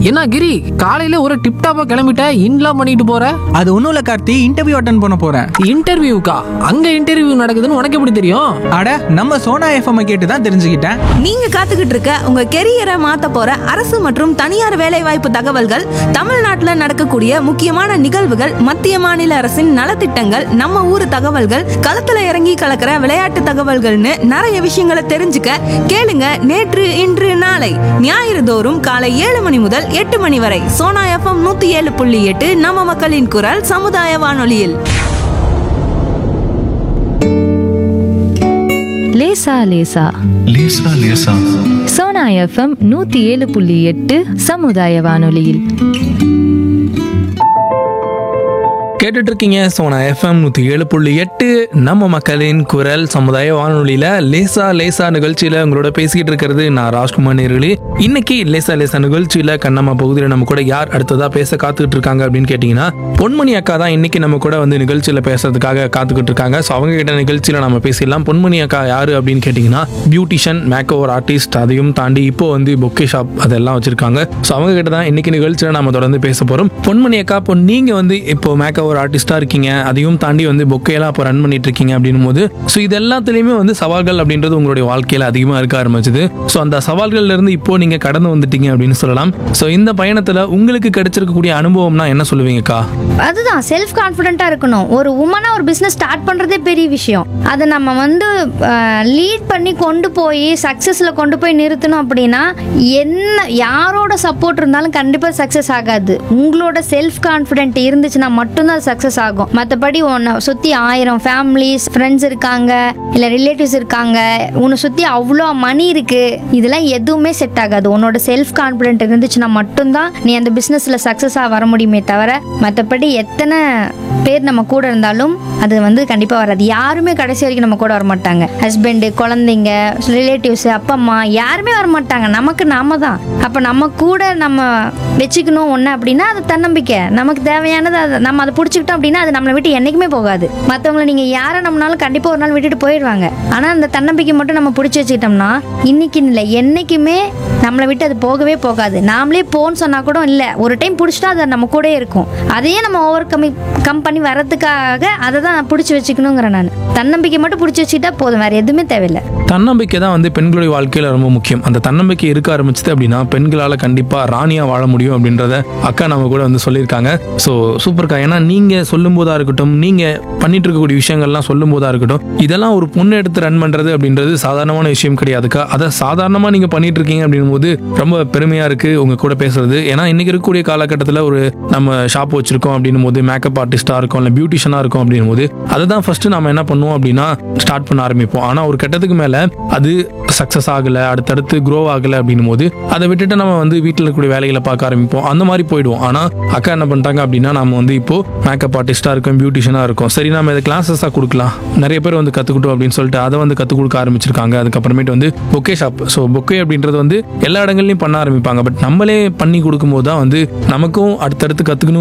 என்ன கிரி காலையில ஒரு டிப் டாப்பா கிளம்பிட்ட இன்லாம் பண்ணிட்டு போற அது ஒன்றும் இல்லை கார்த்தி இன்டர்வியூ அட்டன் பண்ண போகிறேன் இன்டர்வியூக்கா அங்க இன்டர்வியூ நடக்குதுன்னு உனக்கு எப்படி தெரியும் அட நம்ம சோனா எஃப்எம் கேட்டு தான் தெரிஞ்சுக்கிட்டேன் நீங்க காத்துக்கிட்டு இருக்க உங்க கெரியரை மாத்த போற அரசு மற்றும் தனியார் வேலைவாய்ப்பு தகவல்கள் தமிழ்நாட்டுல நடக்கக்கூடிய முக்கியமான நிகழ்வுகள் மத்திய மாநில அரசின் நலத்திட்டங்கள் நம்ம ஊர் தகவல்கள் களத்துல இறங்கி கலக்கிற விளையாட்டு தகவல்கள்னு நிறைய விஷயங்களை தெரிஞ்சுக்க கேளுங்க நேற்று இன்று நாளை ஞாயிறு தோறும் காலை ஏழு மணி முதல் எட்டு மணி வரை சோனா எஃப்எம் நூத்தி ஏழு புள்ளி எட்டு நம்ம மக்களின் குரல் சமுதாய வானொலியில் லேசா லேசா லேசா லேசா சோனா எஃப்எம் நூத்தி ஏழு புள்ளி எட்டு சமுதாய வானொலியில் கேட்டுட்டு இருக்கீங்க சோனா எஃப்எம் நூற்றி ஏழு புள்ளி எட்டு நம்ம மக்களின் குரல் சமுதாய வானொலியில் லேசா லேசா நிகழ்ச்சியில் உங்களோட பேசிக்கிட்டு இருக்கிறது நான் ராஜ்குமார் நேர்களே இன்னைக்கு லேசா லேசா நிகழ்ச்சியில் கண்ணம்மா பகுதியில் நம்ம கூட யார் அடுத்ததா பேச காத்துக்கிட்டு இருக்காங்க அப்படின்னு கேட்டிங்கன்னா பொன்மணி அக்கா தான் இன்னைக்கு நம்ம கூட வந்து நிகழ்ச்சியில் பேசுறதுக்காக காத்துக்கிட்டு இருக்காங்க ஸோ அவங்க கிட்ட நிகழ்ச்சியில் நம்ம பேசிடலாம் பொன்மணி அக்கா யாரு அப்படின்னு கேட்டிங்கன்னா பியூட்டிஷியன் மேக் ஓவர் ஆர்டிஸ்ட் அதையும் தாண்டி இப்போ வந்து பொக்கே ஷாப் அதெல்லாம் வச்சிருக்காங்க ஸோ அவங்க கிட்ட தான் இன்னைக்கு நிகழ்ச்சியில் நம்ம தொடர்ந்து பேச போகிறோம் பொன்மணி அக்கா இப்போ நீங்க வந்து இப்போ மேக் ஓவர் ஆர்டிஸ்டா இருக்கீங்க அதையும் தாண்டி வந்து பொக்கையெல்லாம் இப்போ ரன் பண்ணிட்டு இருக்கீங்க அப்படின்னும் போது ஸோ இது எல்லாத்துலேயுமே வந்து சவால்கள் அப்படின்றது உங்களுடைய வாழ்க்கையில் அதிகமாக இருக்க ஆரம்பிச்சது ஸோ அந்த சவால்கள்ல இருந்து இப்போ நீங்க கடந்து வந்துட்டீங்க அப்படின்னு சொல்லலாம் ஸோ இந்த பயணத்தில் உங்களுக்கு கிடைச்சிருக்கக்கூடிய அனுபவம்னா என்ன சொல்லுவீங்கக்கா அதுதான் செல்ஃப் கான்ஃபிடென்ட்டாக இருக்கணும் ஒரு உமனாக ஒரு பிஸ்னஸ் ஸ்டார்ட் பண்ணுறதே பெரிய விஷயம் அதை நம்ம வந்து லீட் பண்ணி கொண்டு போய் சக்ஸஸில் கொண்டு போய் நிறுத்தணும் அப்படின்னா என்ன யாரோட சப்போர்ட் இருந்தாலும் கண்டிப்பாக சக்ஸஸ் ஆகாது உங்களோட செல்ஃப் கான்ஃபிடென்ட் இருந்துச்சுன்னா மட்டும்தான் அது சக்ஸஸ் ஆகும் மற்றபடி உன்னை சுற்றி ஆயிரம் ஃபேமிலிஸ் ஃப்ரெண்ட்ஸ் இருக்காங்க இல்லை ரிலேட்டிவ்ஸ் இருக்காங்க உன்னை சுற்றி அவ்வளோ மணி இருக்குது இதெல்லாம் எதுவுமே செட் ஆகாது உன்னோட செல்ஃப் கான்ஃபிடென்ட் இருந்துச்சுன்னா மட்டும்தான் நீ அந்த பிஸ்னஸில் சக்ஸஸாக வர முடியுமே தவிர மற்றபடி எத்தனை பேர் நம்ம கூட இருந்தாலும் அது வந்து கண்டிப்பாக வராது யாருமே கடைசி வரைக்கும் நம்ம கூட வர மாட்டாங்க ஹஸ்பண்டு குழந்தைங்க ரிலேட்டிவ்ஸ் அப்பா அம்மா யாருமே வர மாட்டாங்க நமக்கு நாம தான் அப்போ நம்ம கூட நம்ம வச்சுக்கணும் ஒன்று அப்படின்னா அது தன்னம்பிக்கை நமக்கு தேவையானது அது நம்ம அதை பிடிச்சிக்கிட்டோம் அப்படின்னா அது நம்மளை விட்டு என்றைக்குமே போகாது மற்றவங்களை நீங்கள் யாரை நம்மளாலும் கண்டிப்பாக ஒரு நாள் விட்டுட்டு போயிடுவாங்க ஆனால் அந்த தன்னம்பிக்கை மட்டும் நம்ம பிடிச்சி வச்சுக்கிட்டோம்னா இன்னைக்கு இல்லை என்னைக்குமே நம்மளை விட்டு அது போகவே போகாது நாமளே போன்னு சொன்னா கூட இல்லை ஒரு டைம் பிடிச்சிட்டா அது நம்ம கூட இருக்கும் அதையே நம்ம ஓவர் கம்மி கம் பண்ணி வர்றதுக்காக அதை தான் பிடிச்சி வச்சுக்கணுங்கிறேன் நான் தன்னம்பிக்கை மட்டும் பிடிச்சி வச்சுக்கிட்டா போதும் வேற எதுவுமே தேவையில்லை தன்னம்பிக்கை தான் வந்து பெண்களுடைய வாழ்க்கையில் ரொம்ப முக்கியம் அந்த தன்னம்பிக்கை இருக்க ஆரம்பிச்சது அப்படின்னா பெண்களால் கண்டிப்பாக ராணியாக வாழ முடியும் அப்படின்றத அக்கா நம்ம கூட வந்து சொல்லியிருக்காங்க ஸோ சூப்பர்க்கா ஏன்னா நீங்கள் சொல்லும் போதா இருக்கட்டும் நீங்கள் பண்ணிட்டு இருக்கக்கூடிய விஷயங்கள்லாம் சொல்லும் போதா இருக்கட்டும் இதெல்லாம் ஒரு பொண்ணு எடுத்து ரன் பண்ணுறது அப்படின்றது சாதாரணமான விஷயம் கிடையாதுக்கா அதை சாதாரணமாக நீங்கள் பண்ணிட்டு இருக்கீங்க அப்படின்னும் போது ரொம்ப பெருமையாக இருக்குது உங்கள் கூட பேசுறது ஏன்னா இன்னைக்கு இருக்கக்கூடிய காலகட்டத்தில் ஒரு நம்ம ஷாப் வச்சிருக்கோம் அப்படின்னும் போது மேக்கப் ஆர்டிஸ்டாக இருக்கும் இல்லை பியூட்டிஷியனாக இருக்கும் அப்படின்னும் போது அதை தான் ஃபர்ஸ்ட் நம்ம என்ன பண்ணுவோம் அப்படின்னா ஸ்டார்ட் பண்ண ஆரம்பிப்போம் ஆனால் ஒரு கட்டத்துக்கு மேலே அது சக்ஸஸ் ஆகலை அடுத்தடுத்து க்ரோ ஆகலை அப்படின்னும் போது அதை விட்டுட்டு நம்ம வந்து வீட்டில் இருக்கக்கூடிய வேலைகளை பார்க்க ஆரம்பிப்போம் அந்த மாதிரி போயிடுவோம் ஆனால் அக்கா என்ன பண்ணிட்டாங்க அப்படின்னா நம்ம வந்து இப்போ மேக்கப் ஆர்டிஸ்டாக இருக்கோம் பியூட்டிஷியனாக இருக்கும் சரி நம்ம இதை கிளாஸஸாக கொடுக்கலாம் நிறைய பேர் வந்து கற்றுக்கிட்டோம் அப்படின்னு சொல்லிட்டு அதை வந்து கற்றுக் கொடுக்க ஆரம்பிச்சிருக்காங்க அதுக்கப்புறமேட்டு வந்து பொக்கே ஷாப் ஸோ பொக்கே அப்படின்றது வந்து எல்லா இடங்கள்லையும் பண்ண ஆரம்பிப்பாங்க பட் நம்மளே பண்ணி கொடுக்கும்போது தான் வந்து நமக்கும் அடுத்தடுத்து கற்றுக்கணும்